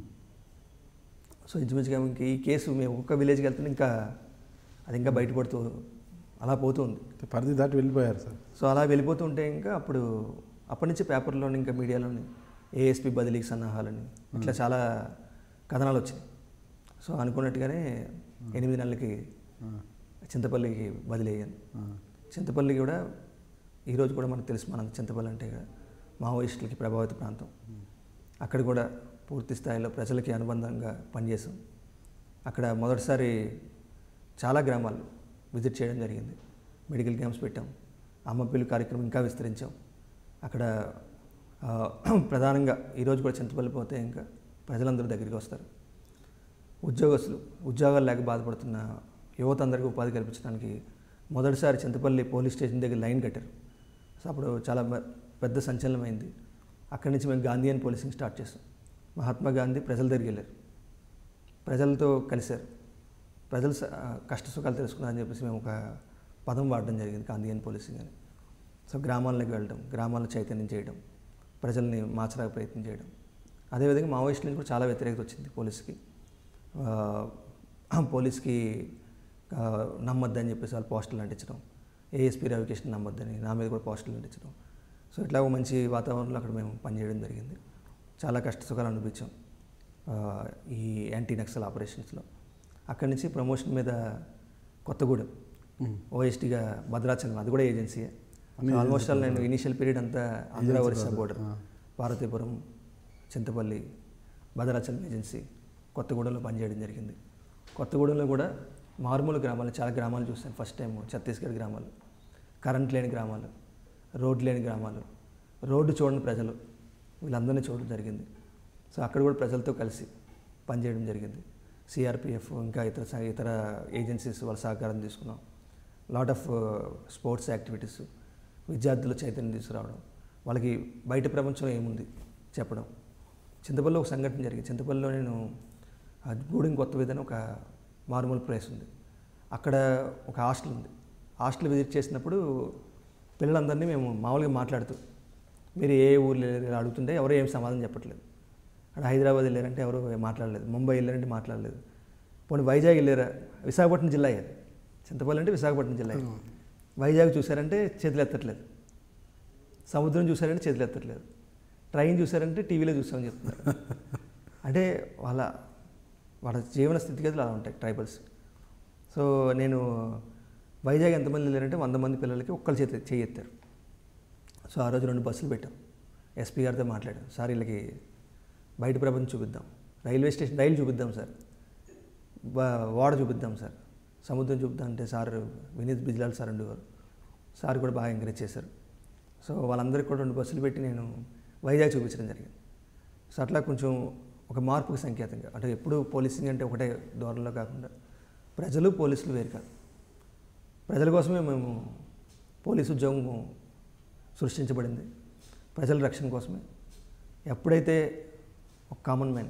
సో ఇంచుమించుగా ఇంక ఈ కేసు మేము ఒక్క విలేజ్కి వెళ్తుంటే ఇంకా అది ఇంకా బయటపడుతూ అలా పోతుంది పరిధి దాటి వెళ్ళిపోయారు సార్ సో అలా వెళ్ళిపోతుంటే ఇంకా అప్పుడు అప్పటి నుంచి పేపర్లోని ఇంకా మీడియాలోని ఏఎస్పి బదిలీకి సన్నాహాలని ఇట్లా చాలా కథనాలు వచ్చినాయి సో అనుకున్నట్టుగానే ఎనిమిది నెలలకి ఆ, చింతపల్లికి బదిలీ అయ్యాను ఆ, చింతపల్లి కూడా ఈరోజు కూడా మనకు తెలుసు మన చింతపల్లి అంటే మావోయిస్టులకి ప్రభావిత ప్రాంతం అక్కడ కూడా పూర్తి స్థాయిలో ప్రజలకి అనుబంధంగా పనిచేసాం అక్కడ మొదటిసారి చాలా గ్రామాలు విజిట్ చేయడం జరిగింది మెడికల్ క్యాంప్స్ పెట్టాం అమ్మ పిల్లి కార్యక్రమం ఇంకా విస్తరించాం అక్కడ ఆ, ప్రధానంగా ఈరోజు కూడా చింతపల్లి పోతే ఇంకా ప్రజలందరూ దగ్గరికి వస్తారు ఉద్యోగస్తులు ఉద్యోగాలు లేక బాధపడుతున్న యువత అందరికీ ఉపాధి కల్పించడానికి మొదటిసారి చింతపల్లి పోలీస్ స్టేషన్ దగ్గర లైన్ కట్టారు సో అప్పుడు చాలా పె- పెద్ద సంచలనమైంది అక్కడి నుంచి మేము గాంధీయన్ పోలీసింగ్ స్టార్ట్ చేస్తాం మహాత్మా గాంధీ ప్రజల దగ్గరికి వెళ్ళారు ప్రజలతో కలిశారు ప్రజల స- కష్ట సుఖాలు తెలుసుకున్నారని చెప్పేసి మేము ఒక పదం వాడడం జరిగింది గాంధీయన్ పోలీసింగ్ అని సో గ్రామాల్లోకి వెళ్ళడం గ్రామాల్లో చైతన్యం చేయడం ప్రజల్ని మార్చడానికి ప్రయత్నం చేయడం అదేవిధంగా మావోయిస్టుల నుంచి కూడా చాలా వ్యతిరేకత వచ్చింది పోలీస్కి ఆ, పోలీస్కి ఆ, నమ్మొద్దని చెప్పేసి వాళ్ళు పోస్టులు అంటించడం ఏఎస్పీ రవికృష్ణ నమ్మొద్దని నా మీద కూడా పోస్టులు అంటించడం సో ఇట్లా ఒక మంచి వాతావరణంలో అక్కడ మేము పనిచేయడం జరిగింది చాలా కష్ట సుఖాలు అనిపించాం ఆ, ఈ యాంటీ నక్సల్ ఆపరేషన్స్లో అక్కడి నుంచి ప్రమోషన్ మీద కొత్తగూడెం ఓఎస్టీగా భద్రాచలం అది కూడా ఏజెన్సీయే ఆల్మోస్ట్ ఆల్ నేను ఇనీషియల్ పీరియడ్ అంతా ఆంధ్ర ఒరిస్సా బోర్డర్ పార్వతీపురం చింతపల్లి భద్రాచలం ఏజెన్సీ కొత్తగూడెంలో పనిచేయడం జరిగింది కొత్తగూడెంలో కూడా మారుమూల గ్రామాలు చాలా గ్రామాలు చూశాను ఫస్ట్ టైం ఛత్తీస్గఢ్ గ్రామాలు కరెంట్ లేని గ్రామాలు రోడ్ లేని గ్రామాలు రోడ్డు చూడని ప్రజలు వీళ్ళందరినీ చూడడం జరిగింది సో అక్కడ కూడా ప్రజలతో కలిసి పనిచేయడం జరిగింది సిఆర్పిఎఫ్ ఇంకా ఇతర స- ఇతర ఏజెన్సీస్ వాళ్ళ సహకారం తీసుకున్నాం లాట్ ఆఫ్ స్పోర్ట్స్ యాక్టివిటీస్ విద్యార్థులు చైతన్యం తీసుకురావడం వాళ్ళకి బయట ప్రపంచం ఏముంది చెప్పడం చింతపల్లిలో ఒక సంఘటన జరిగింది చింతపల్లిలో నేను ఆ గూడెం కొత్త విధని ఒక మారుమూల ప్లేస్ ఉంది అక్కడ ఒక హాస్టల్ ఉంది హాస్టల్ విజిట్ చేసినప్పుడు పిల్లలందరినీ మేము మామూలుగా మాట్లాడుతూ మీరు ఏ ఊర్లో వెళ్ళారు ఇలా అడుగుతుంటే ఎవరు ఏం సమాధానం చెప్పట్లేదు అక్కడ హైదరాబాద్ వెళ్ళారంటే ఎవరు మాట్లాడలేదు ముంబై వెళ్ళారంటే మాట్లాడలేదు పోనీ వైజాగ్ వెళ్ళారా విశాఖపట్నం జిల్లా అయ్యారు చింతపల్లి అంటే విశాఖపట్నం జిల్లా అయ్యేది. వైజాగ్ చూసారంటే చేతులు ఎత్తట్లేదు సముద్రం చూసారంటే చేతులు ఎత్తట్లేదు ట్రైన్ చూసారంటే టీవీలో చూసామని చెప్తున్నారు అంటే వాళ్ళ వాళ్ళ జీవన స్థితిగతులు అలా ఉంటాయి ట్రైబల్స్ సో నేను వైజాగ్ ఎంతమంది వెళ్ళారంటే వంద మంది పిల్లలకి ఒక్కరు చేతి చేయి ఎత్తారు సో ఆ రోజు రెండు బస్సులు పెట్టాం ఎస్పీ గారితో మాట్లాడాం సార్ వీళ్ళకి బయట ప్రపంచం చూపిద్దాం రైల్వే స్టేషన్ రైలు చూపిద్దాం సార్ బా- వాడ చూపిద్దాం సార్ సముద్రం చూపిద్దాం అంటే సార్ వినీత్ బిజ్లాల్ సార్ ఉండేవారు సార్ కూడా బాగా ఎంకరేజ్ చేశారు సో వాళ్ళందరికీ కూడా రెండు బస్సులు పెట్టి నేను వైజాగ్ చూపించడం జరిగింది సో అట్లా కొంచెం ఒక మార్పుకి సంకేతంగా అంటే ఎప్పుడు పోలీసింగ్ అంటే ఒకటే ధోరణిలో కాకుండా ప్రజలు పోలీసులు వేరు కాదు ప్రజల కోసమే మేము పోలీసు ఉద్యోగం సృష్టించబడింది ప్రజల రక్షణ కోసమే ఎప్పుడైతే ఒక కామన్ మ్యాన్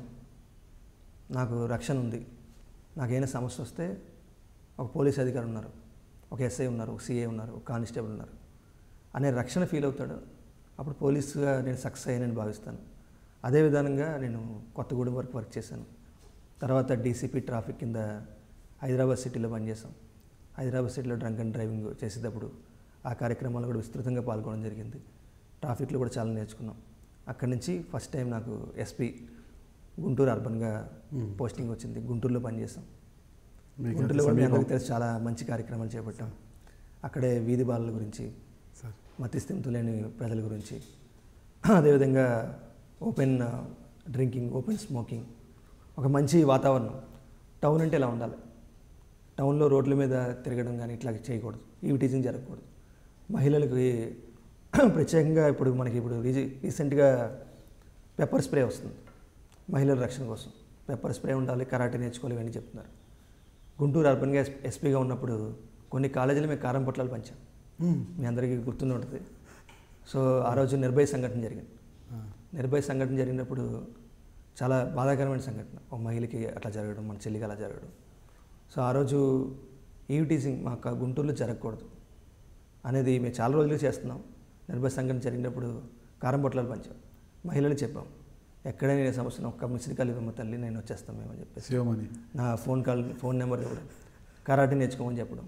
నాకు రక్షణ ఉంది నాకేమైనా సమస్య వస్తే ఒక పోలీస్ అధికారి ఉన్నారు ఒక ఎస్ఐ ఉన్నారు ఒక సిఏ ఉన్నారు ఒక కానిస్టేబుల్ ఉన్నారు అనే రక్షణ ఫీల్ అవుతాడు అప్పుడు పోలీసుగా నేను సక్సెస్ అయ్యానని భావిస్తాను అదే విధానంగా నేను కొత్తగూడెం వరకు వర్క్ చేశాను తర్వాత డీసీపీ ట్రాఫిక్ కింద హైదరాబాద్ సిటీలో పనిచేసాం హైదరాబాద్ సిటీలో డ్రంక్ అండ్ డ్రైవింగ్ చేసేటప్పుడు ఆ కార్యక్రమాల్లో కూడా విస్తృతంగా పాల్గొనడం జరిగింది ట్రాఫిక్లో కూడా చాలా నేర్చుకున్నాం అక్కడి నుంచి ఫస్ట్ టైం నాకు ఎస్పీ గుంటూరు అర్బన్గా పోస్టింగ్ వచ్చింది గుంటూరులో పనిచేసాం మీకు గుంటూరులో కూడా మీ సమీపం. అందరికీ తెలిసి చాలా మంచి కార్యక్రమాలు చేపట్టాం అక్కడే వీధి బాలల గురించి సార్ మతిస్థిమితం లేని ప్రజల గురించి అదేవిధంగా ఓపెన్ డ్రింకింగ్ ఓపెన్ స్మోకింగ్ ఒక మంచి వాతావరణం టౌన్ అంటే ఇలా ఉండాలి టౌన్లో రోడ్ల మీద తిరగడం కానీ ఇట్లా చేయకూడదు ఈ టీచింగ్ జరగకూడదు మహిళలకి ప్రత్యేకంగా ఇప్పుడు మనకి ఇప్పుడు రీజి- రీసెంట్గా పెప్పర్ స్ప్రే వస్తుంది మహిళల రక్షణ కోసం పెప్పర్ స్ప్రే ఉండాలి కరాటే నేర్చుకోవాలి ఇవన్నీ చెప్తున్నారు గుంటూరు అర్బన్గా ఎస్ ఎస్పీగా ఉన్నప్పుడు కొన్ని కాలేజీలు మేము కారం పొట్లాలు పంచాం మీ అందరికీ గుర్తుండి ఉంటుంది సో ఆ రోజు నిర్భయ సంఘటన జరిగింది నిర్భయ సంఘటన జరిగినప్పుడు చాలా బాధాకరమైన సంఘటన ఒక మహిళకి అట్లా జరగడం మన చెల్లికి అలా జరగడం సో ఆ రోజు ఈవ్ టీచింగ్ మా క- గుంటూరులో జరగకూడదు అనేది మేము చాలా రోజులు చేస్తున్నాం నిర్భయ సంఘటన జరిగినప్పుడు కారం పొట్లాలు పంచాం మహిళలు చెప్పాం ఎక్కడైనా నేను సమస్యను ఒక్క మిస్డ్ కాల్ ఇవ్వమ్మ తల్లి నేను వచ్చేస్తాం మేము అని చెప్పేసి శివమణి నా ఫోన్ కాల్ ఫోన్ నెంబర్ ఇవ్వడం కరాటే నేర్చుకోమని చెప్పడం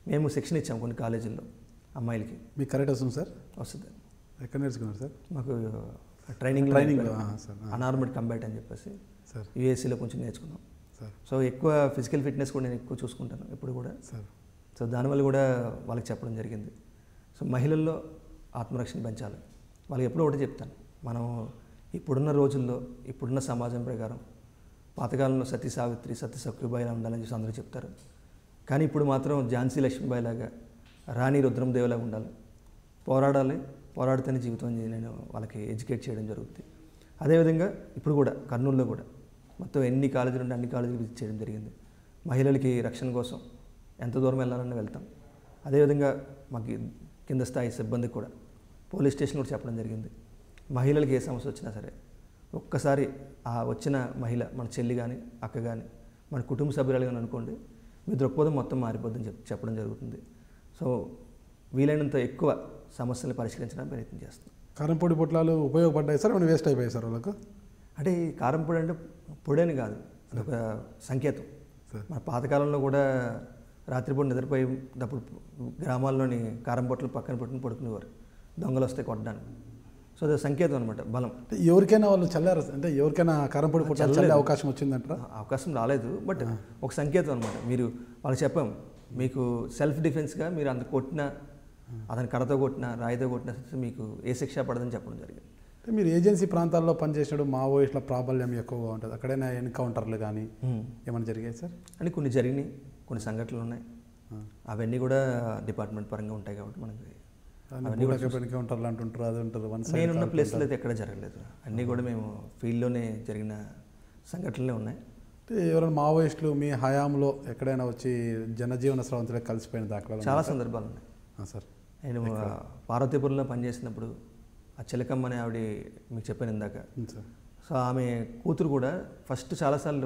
మేము శిక్షణ ఇచ్చాము కొన్ని కాలేజీల్లో అమ్మాయిలకి మీకు కరెక్ట్ వస్తుంది సార్ వస్తుంది ఎక్కడ నేర్చుకున్నారు సార్ మాకు ట్రైనింగ్ ట్రైనింగ్ సార్ ఆ, అనార్మడ్ కంబాట్ అని చెప్పేసి సార్ యూఎస్సీలో కొంచెం నేర్చుకున్నాం సార్ సో ఎక్కువ ఫిజికల్ ఫిట్నెస్ కూడా నేను ఎక్కువ చూసుకుంటాను ఎప్పుడు కూడా సార్ సో దానివల్ల కూడా వాళ్ళకి చెప్పడం జరిగింది సో మహిళల్లో ఆత్మరక్షణ పెంచాలి వాళ్ళకి ఎప్పుడో ఒకటి చెప్తాను మనం ఇప్పుడున్న రోజుల్లో ఇప్పుడున్న సమాజం ప్రకారం పాతకాలంలో సతీ సావిత్రి సతీ సఖ్యుబాయిలా ఉండాలని చెప్పి అందరూ చెప్తారు కానీ ఇప్పుడు మాత్రం ఝాన్సీ లక్ష్మీబాయి లాగా రాణి రుద్రమదేవిలాగా ఉండాలి పోరాడాలి పోరాడితేనే జీవితం అని నేను వాళ్ళకి ఎడ్యుకేట్ చేయడం జరుగుతుంది అదేవిధంగా ఇప్పుడు కూడా కర్నూలులో కూడా మొత్తం ఎన్ని కాలేజీలు ఉంటే అన్ని కాలేజీలు విజిట్ చేయడం జరిగింది మహిళలకి రక్షణ కోసం ఎంత దూరం వెళ్ళాలన్నా వెళ్తాం అదేవిధంగా మాకు కింద స్థాయి సిబ్బందికి కూడా పోలీస్ స్టేషన్ కూడా చెప్పడం జరిగింది మహిళలకి ఏ సమస్య వచ్చినా సరే ఒక్కసారి ఆ వచ్చిన మహిళ మన చెల్లి కానీ అక్క కానీ మన కుటుంబ సభ్యురాలు కానీ అనుకోండి మీ దృక్పథం మొత్తం మారిపోద్దని చెప్ చెప్పడం జరుగుతుంది సో వీలైనంత ఎక్కువ సమస్యలు పరిష్కరించడానికి ప్రయత్నం చేస్తాం కారంపొడి పొట్లాలు ఉపయోగపడ్డాయి సార్ మనం వేస్ట్ అయిపోయాయి సార్ వాళ్ళకు అంటే ఈ కారం పొడి అంటే పొడి కాదు అదొక సంకేతం సార్ మన పాతకాలంలో కూడా రాత్రిపూట నిద్రపోయేటప్పుడు గ్రామాల్లోని కారం పొట్లు పక్కన పెట్టుకుని పడుకునేవారు దొంగలు వస్తే కొట్టడానికి సో అది సంకేతం అనమాట బలం అంటే ఎవరికైనా వాళ్ళు చల్లారు అంటే ఎవరికైనా కారంపొడి పొట్లాలు చల్లే అవకాశం వచ్చిందంటారా అవకాశం రాలేదు బట్ ఒక సంకేతం అనమాట మీరు వాళ్ళకి చెప్పాం మీకు సెల్ఫ్ డిఫెన్స్గా మీరు అంత కొట్టినా అతని కడతో కొట్టినా రాయితో కొట్టినా సరే మీకు ఏ శిక్ష పడదని చెప్పడం జరిగింది అంటే మీరు ఏజెన్సీ ప్రాంతాల్లో పనిచేసినప్పుడు మావోయిస్టుల ప్రాబల్యం ఎక్కువగా ఉంటుంది అక్కడైనా ఎన్కౌంటర్లు కానీ ఏమైనా జరిగాయి సార్ అని కొన్ని జరిగినాయి కొన్ని సంఘటనలు ఉన్నాయి ఆ. అవన్నీ కూడా డిపార్ట్మెంట్ పరంగా ఉంటాయి కాబట్టి మనకి అవన్నీ కూడా ఎన్కౌంటర్లు అంటుంటారు అది ఉంటారు వన్ సైడ్ నేనున్న ప్లేస్లో అయితే ఎక్కడ జరగలేదు అన్నీ కూడా మేము ఫీల్డ్లోనే జరిగిన సంఘటనలే ఉన్నాయి అంటే ఎవరైనా మావోయిస్టులు మీ హయాంలో ఎక్కడైనా వచ్చి జనజీవన స్రవంతిలో కలిసిపోయిన దాఖలాలు చాలా సందర్భాలు ఉన్నాయి ఆ, సార్ నేను ఆ, పార్వతీపురంలో పనిచేసినప్పుడు ఆ చిలకమ్మ అనే ఆవిడ మీకు చెప్పాను ఇందాక ఉం, సార్ సో ఆమె కూతురు కూడా ఫస్ట్ చాలాసార్లు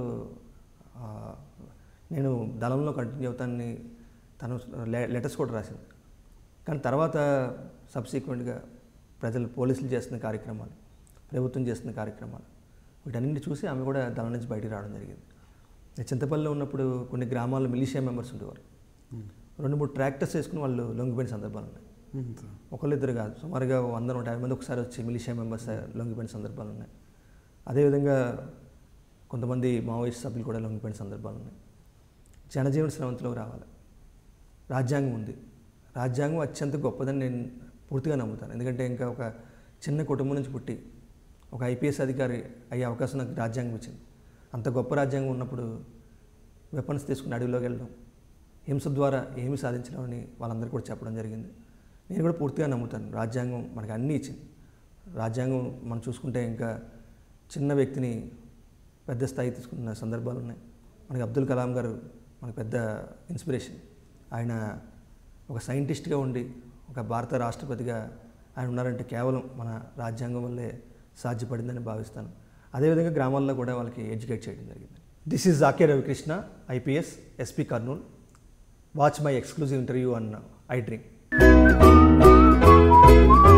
ఆ, నేను దళంలో కంటిన్యూ అవుతానని తను లె- లెటర్స్ కూడా రాసింది కానీ తర్వాత సబ్సీక్వెంట్గా ప్రజలు పోలీసులు చేస్తున్న కార్యక్రమాలు ప్రభుత్వం చేస్తున్న కార్యక్రమాలు వీటన్నింటిని చూసి ఆమె కూడా దళం నుంచి బయటికి రావడం జరిగింది నేను చింతపల్లిలో ఉన్నప్పుడు కొన్ని గ్రామాల్లో మిలిషియా మెంబర్స్ ఉండేవారు ఉం. రెండు మూడు ట్రాక్టర్స్ వేసుకుని వాళ్ళు లొంగిపోయిన సందర్భాలు ఉన్నాయి ఉం, సార్ ఒకళ్ళిద్దరు కాదు సుమారుగా వంద నూట యాభై మంది ఒకసారి వచ్చి మిలిషియా మెంబర్స్ లొంగిపోయిన సందర్భాలు ఉన్నాయి అదేవిధంగా కొంతమంది మావోయిస్ట్ సభ్యులు కూడా లొంగిపోయిన సందర్భాలు ఉన్నాయి జనజీవన స్రవంతిలోకి రావాలి రాజ్యాంగం ఉంది రాజ్యాంగం అత్యంత గొప్పదని నేను పూర్తిగా నమ్ముతాను ఎందుకంటే ఇంకా ఒక చిన్న కుటుంబం నుంచి పుట్టి ఒక ఐపీఎస్ అధికారి అయ్యే అవకాశం నాకు రాజ్యాంగం ఇచ్చింది అంత గొప్ప రాజ్యాంగం ఉన్నప్పుడు వెపన్స్ తీసుకుని అడవిలోకి వెళ్ళడం హింస ద్వారా ఏమి సాధించలేమని వాళ్ళందరూ కూడా చెప్పడం జరిగింది నేను కూడా పూర్తిగా నమ్ముతాను రాజ్యాంగం మనకు అన్నీ ఇచ్చింది రాజ్యాంగం మనం చూసుకుంటే ఇంకా చిన్న వ్యక్తిని పెద్ద స్థాయి తీసుకున్న సందర్భాలు ఉన్నాయి మనకి అబ్దుల్ కలాం గారు మనకు పెద్ద ఇన్స్పిరేషన్ ఆయన ఒక సైంటిస్ట్గా ఉండి ఒక భారత రాష్ట్రపతిగా ఆయన ఉన్నారంటే కేవలం మన రాజ్యాంగం వల్లే సాధ్యపడిందని భావిస్తాను అదేవిధంగా గ్రామాల్లో కూడా వాళ్ళకి ఎడ్యుకేట్ చేయడం జరిగింది దిస్ ఈజ్ జాకే Ravikrishna IPS SP Kurnool watch my exclusive interview అన్న ఐ డ్రింక్